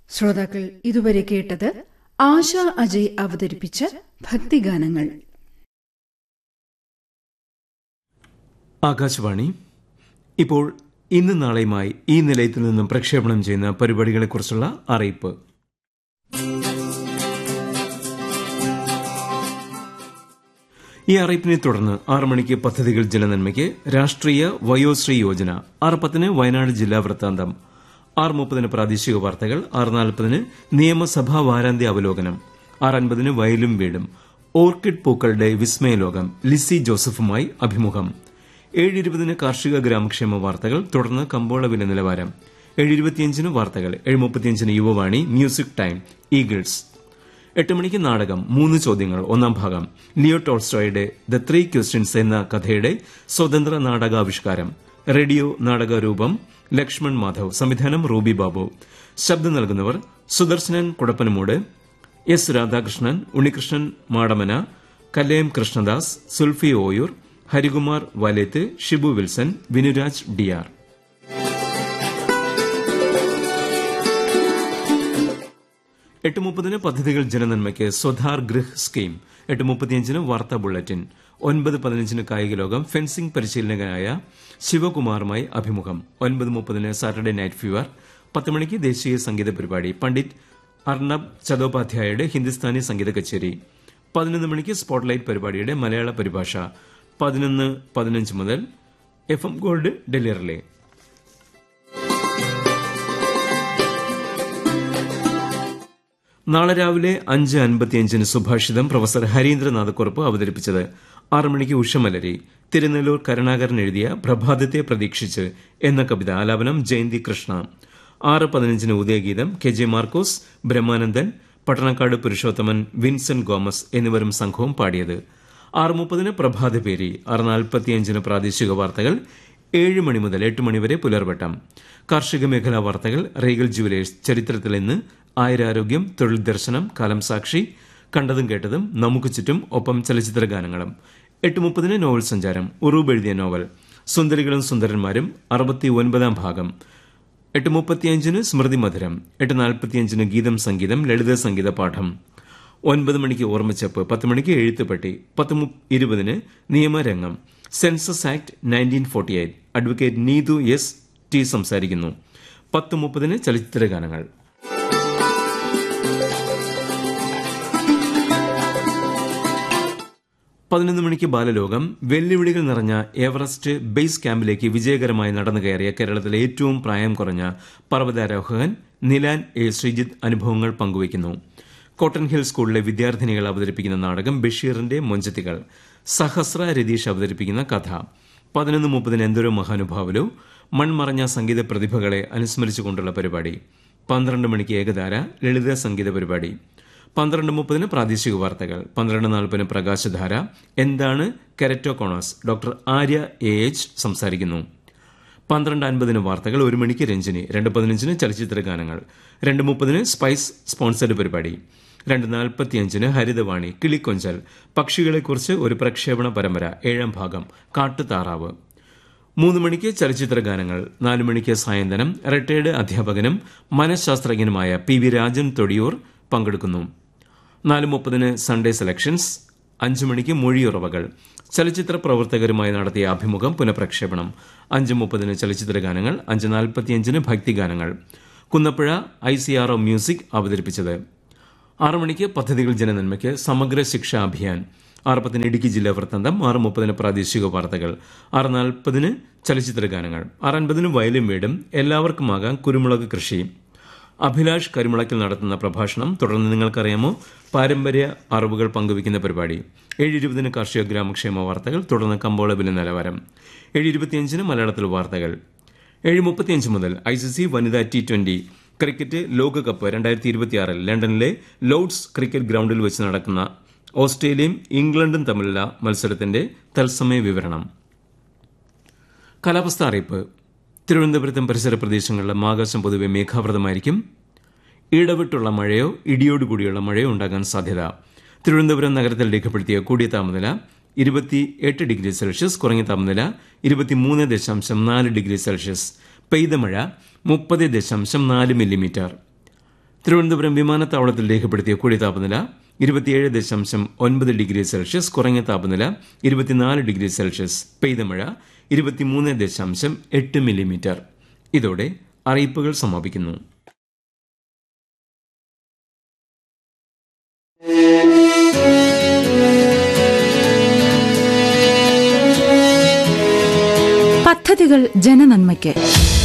ശ്രോതാക്കൾ ഇതുവരെ കേട്ടത് ആശ അജയ് അവതരിപ്പിച്ച ഭക്തിഗാനങ്ങൾ ആകാശവാണി ഇപ്പോൾ ഇന്ന് നാളെയുമായി ഈ നിലയത്തിൽ നിന്നും പ്രക്ഷേപണം ചെയ്യുന്ന പരിപാടികളെക്കുറിച്ചുള്ള അറിയിപ്പ് ഈ അറിയിപ്പിനെ തുടർന്ന് ആറ് മണിക്ക് പദ്ധതികൾ ജനനന്മയ്ക്ക് രാഷ്ട്രീയ വയോശ്രീ യോജന ആറ് പത്തിന് വയനാട് ജില്ലാ വൃത്താന്തം ആറ് മുപ്പതിന് പ്രാദേശിക വാർത്തകൾ ആറ് നാൽപ്പതിന് നിയമസഭാ വാരാന്ത്യ അവലോകനം ആറ് അൻപതിന് വയലും വീടും ഓർക്കിഡ് പൂക്കളുടെ വിസ്മയലോകം ലിസി ജോസഫുമായി അഭിമുഖം ഏഴ് ഇരുപതിന് കാർഷിക ഗ്രാമക്ഷേമ വാർത്തകൾ തുടർന്ന് കമ്പോള വില നിലവാരം ഏഴ് ഇരുപത്തിയഞ്ചിന് വാർത്തകൾ ഏഴ് മുപ്പത്തിയഞ്ചിന് യുവവാണി മ്യൂസിക് ടൈം ഈഗിൾസ് എട്ട് മണിക്ക് നാടകം മൂന്ന് ചോദ്യങ്ങൾ ഒന്നാം ഭാഗം ലിയോ ടോൾസ്റ്റോയുടെ ദ ത്രീ ക്വസ്റ്റ്യൻസ് എന്ന കഥയുടെ സ്വതന്ത്ര നാടകാവിഷ്കാരം റേഡിയോ നാടകരൂപം ലക്ഷ്മൺ മാധവ് സംവിധാനം റൂബി ബാബു ശബ്ദം നൽകുന്നവർ സുദർശനൻ കുടപ്പനമൂട് എസ് രാധാകൃഷ്ണൻ ഉണ്ണികൃഷ്ണൻ മാടമന കല്ലയം കൃഷ്ണദാസ് സുൽഫി ഓയൂർ ഹരികുമാർ വലേത്ത് ഷിബു വിൽസൺ വിനുരാജ് ഡിയാർ എട്ട് മുപ്പതിന് പദ്ധതികൾ ജനനന്മയ്ക്ക് സ്വധാർ ഗൃഹ് സ്കീം എട്ട് മുപ്പത്തിയഞ്ചിന് വാർത്താ ബുള്ളറ്റിൻ ഒൻപത് പതിനഞ്ചിന് കായിക ലോകം ഫെൻസിംഗ് പരിശീലകനായ ശിവകുമാറുമായി അഭിമുഖം ഒൻപത് മുപ്പതിന് സാറ്റർഡേ നൈറ്റ് ഫീവർ പത്ത് മണിക്ക് ദേശീയ സംഗീത പരിപാടി പണ്ഡിറ്റ് അർണബ് ചതോപാധ്യായയുടെ ഹിന്ദുസ്ഥാനി സംഗീത കച്ചേരി പതിനൊന്ന് മണിക്ക് സ്പോട്ട്ലൈറ്റ് പരിപാടിയുടെ മലയാള പരിഭാഷ പതിനൊന്ന് പതിനഞ്ച് മുതൽ F M gold Delhi relay നാളെ രാവിലെ അഞ്ച് അൻപത്തിയഞ്ചിന് സുഭാഷിതം പ്രൊഫസർ ഹരീന്ദ്രനാഥക്കുറുപ്പ് അവതരിപ്പിച്ചത് ആറ് മണിക്ക് ഉഷമലരി തിരുനെല്ലൂർ കരുണാകരൻ എഴുതിയ പ്രഭാതത്തെ പ്രതീക്ഷിച്ച് എന്ന കവിത ആലാപനം ജയന്തി കൃഷ്ണ ആറ് പതിനഞ്ചിന് ഉദയഗീതം K J Markose Brahmanandan Pattanakkad Purushothaman Vincent Gomes എന്നിവരും സംഘവും പാടിയത് ആറ് മുപ്പതിന് പ്രഭാതപേരി ആറ് നാൽപ്പത്തിയഞ്ചിന് പ്രാദേശിക വാർത്തകൾ ഏഴ് മണി മുതൽ എട്ട് മണിവരെ പുലർവട്ടം കാർഷിക മേഖലാ വാർത്തകൾ റീഗൽ ജുവലേഴ്സ് ചരിത്രത്തിൽ ഇന്ന് ആയുരാരോഗ്യം തൊഴിൽ ദർശനം കാലം സാക്ഷി കണ്ടതും കേട്ടതും നമുക്ക് ചുറ്റും ഒപ്പം ചലച്ചിത്ര ഗാനങ്ങളും എട്ട് മുപ്പതിന് നോവൽ സഞ്ചാരം ഉറൂബ് എഴുതിയ നോവൽ സുന്ദരികളും സുന്ദരന്മാരും അറുപത്തി ഒൻപതാം ഭാഗം എട്ട് മുപ്പത്തിയഞ്ചിന് സ്മൃതി മധുരം എട്ട് നാൽപ്പത്തിയഞ്ചിന് ഗീതം സംഗീതം ലളിത സംഗീത പാഠം ഒൻപത് മണിക്ക് ഓർമ്മച്ചപ്പ് പത്ത് മണിക്ക് എഴുത്തുപെട്ടി പത്ത് ഇരുപതിന് നിയമരംഗം census act nineteen forty eight advocate Neethu S T സംസാരിക്കുന്നു പത്ത് മുപ്പതിന് ചലച്ചിത്ര ഗാനങ്ങൾ പതിനൊന്ന് മണിക്ക് ബാലലോകം വെല്ലുവിളികൾ നിറഞ്ഞ എവറസ്റ്റ് ബേസ് ക്യാമ്പിലേക്ക് വിജയകരമായി നടന്നു കയറിയ കേരളത്തിലെ ഏറ്റവും പ്രായം കുറഞ്ഞ പർവ്വതാരോഹകൻ നിലാൻ എ ശ്രീജിത്ത് അനുഭവങ്ങൾ പങ്കുവയ്ക്കുന്നു കോട്ടൺ ഹിൽ സ്കൂളിലെ വിദ്യാർത്ഥിനികൾ അവതരിപ്പിക്കുന്ന നാടകം ബഷീറിന്റെ മൊഞ്ചത്തികൾ സഹസ്ര രതീഷ് അവതരിപ്പിക്കുന്ന കഥ പതിനൊന്ന് മുപ്പതിന് എന്തോരോ മഹാനുഭാവലോ മൺമറഞ്ഞ സംഗീത പ്രതിഭകളെ അനുസ്മരിച്ചുകൊണ്ടുള്ള പരിപാടി പന്ത്രണ്ട് മണിക്ക് ഏകധാര ലളിത സംഗീത പരിപാടി പന്ത്രണ്ട് മുപ്പതിന് പ്രാദേശിക വാർത്തകൾ പന്ത്രണ്ട് നാൽപ്പതിന് പ്രകാശധാര എന്താണ് keratoconus doctor Arya A H സംസാരിക്കുന്നു പന്ത്രണ്ട് അൻപതിന് വാർത്തകൾ ഒരു മണിക്ക് രഞ്ജിനി രണ്ട് പതിനഞ്ചിന് ചലച്ചിത്ര ഗാനങ്ങൾ രണ്ട് മുപ്പതിന് സ്പൈസ് സ്പോൺസർഡ് പരിപാടി രണ്ട് നാൽപ്പത്തിയഞ്ചിന് ഹരിതവാണി കിളിക്കൊഞ്ചൽ പക്ഷികളെക്കുറിച്ച് ഒരു പ്രക്ഷേപണ പരമ്പര ഏഴാം ഭാഗം കാട്ടുതാറാവ് മൂന്ന് മണിക്ക് ചലച്ചിത്ര ഗാനങ്ങൾ നാല് മണിക്ക് സായന്തനം റിട്ടയർഡ് അധ്യാപകനും മനഃശാസ്ത്രജ്ഞനുമായ പി വി രാജൻ തൊടിയൂർ പങ്കെടുക്കുന്നു നാല് മുപ്പതിന് സൺഡേ സെലക്ഷൻസ് അഞ്ചു മണിക്ക് മൊഴിയുറവകൾ ചലച്ചിത്ര പ്രവർത്തകരുമായി നടത്തിയ അഭിമുഖം പുനഃപ്രക്ഷേപണം അഞ്ച് മുപ്പതിന് ചലച്ചിത്ര ഗാനങ്ങൾ അഞ്ച് നാൽപ്പത്തിയഞ്ചിന് ഭക്തിഗാനങ്ങൾ Kunnappuzha I C R O music അവതരിപ്പിച്ചത് ആറ് മണിക്ക് പദ്ധതികൾ ജനനന്മയ്ക്ക് സമഗ്ര ശിക്ഷാ അഭിയാൻ ആറ് പത്തിന് ഇടുക്കി ജില്ലാ വൃത്താന്തം ആറ് മുപ്പതിന് പ്രാദേശിക വാർത്തകൾ ആറ് നാൽപ്പതിന് ചലച്ചിത്ര ഗാനങ്ങൾ ആറ് അൻപതിന് വയലും വീടും എല്ലാവർക്കുമാകാം കുരുമുളക് കൃഷി അഭിലാഷ് കരിമുളക്കിൽ നടത്തുന്ന പ്രഭാഷണം തുടർന്ന് നിങ്ങൾക്കറിയാമോ പാരമ്പര്യ അറിവുകൾ പങ്കുവയ്ക്കുന്ന പരിപാടി ഏഴ് ഇരുപതിന് കാർഷിക ഗ്രാമക്ഷേമ വാർത്തകൾ തുടർന്ന് കമ്പോള വില നിലവാരം ഏഴ് ഇരുപത്തിയഞ്ചിന് മലയാളത്തിൽ വാർത്തകൾ ഏഴ് മുപ്പത്തിയഞ്ച് മുതൽ ഐ സി സി വനിതാ ടി ട്വന്റി ക്രിക്കറ്റ് ലോകകപ്പ് രണ്ടായിരത്തി ഇരുപത്തിയാറിൽ ലണ്ടനിലെ ലോർഡ്സ് ക്രിക്കറ്റ് ഗ്രൗണ്ടിൽ വെച്ച് നടക്കുന്ന ഓസ്ട്രേലിയയും ഇംഗ്ലണ്ടും തമ്മിലുള്ള മത്സരത്തിന്റെ തത്സമയ വിവരണം കാലാവസ്ഥ അറിയിപ്പ് തിരുവനന്തപുരത്തും പരിസര പ്രദേശങ്ങളിലും ആകാശം പൊതുവെ മേഘാവൃതമായിരിക്കും ഇടവിട്ടുള്ള മഴയോ ഇടിയോടുകൂടിയുള്ള മഴയോ ഉണ്ടാകാൻ സാധ്യത തിരുവനന്തപുരം നഗരത്തിൽ രേഖപ്പെടുത്തിയ കൂടിയ താപനില ഇരുപത്തി എട്ട് ഡിഗ്രി സെൽഷ്യസ് കുറഞ്ഞ താപനില ഇരുപത്തിമൂന്ന് ദശാംശം നാല് ഡിഗ്രി സെൽഷ്യസ് പെയ്ത മഴ മുപ്പത് ദശാംശം നാല് മില്ലിമീറ്റർ തിരുവനന്തപുരം വിമാനത്താവളത്തിൽ രേഖപ്പെടുത്തിയ കൂടിയ താപനില ഇരുപത്തിയേഴ് ദശാംശം ഒൻപത് ഡിഗ്രി സെൽഷ്യസ് കുറഞ്ഞ താപനില ഇരുപത്തിനാല് ഡിഗ്രി സെൽഷ്യസ് പെയ്ത മഴ ഇരുപത്തിമൂന്ന് ദശാംശം എട്ട് മില്ലിമീറ്റർ ഇതോടെ അറിയിപ്പുകൾ സമാപിക്കുന്നു പദ്ധതികൾ ജനനന്മയ്ക്ക്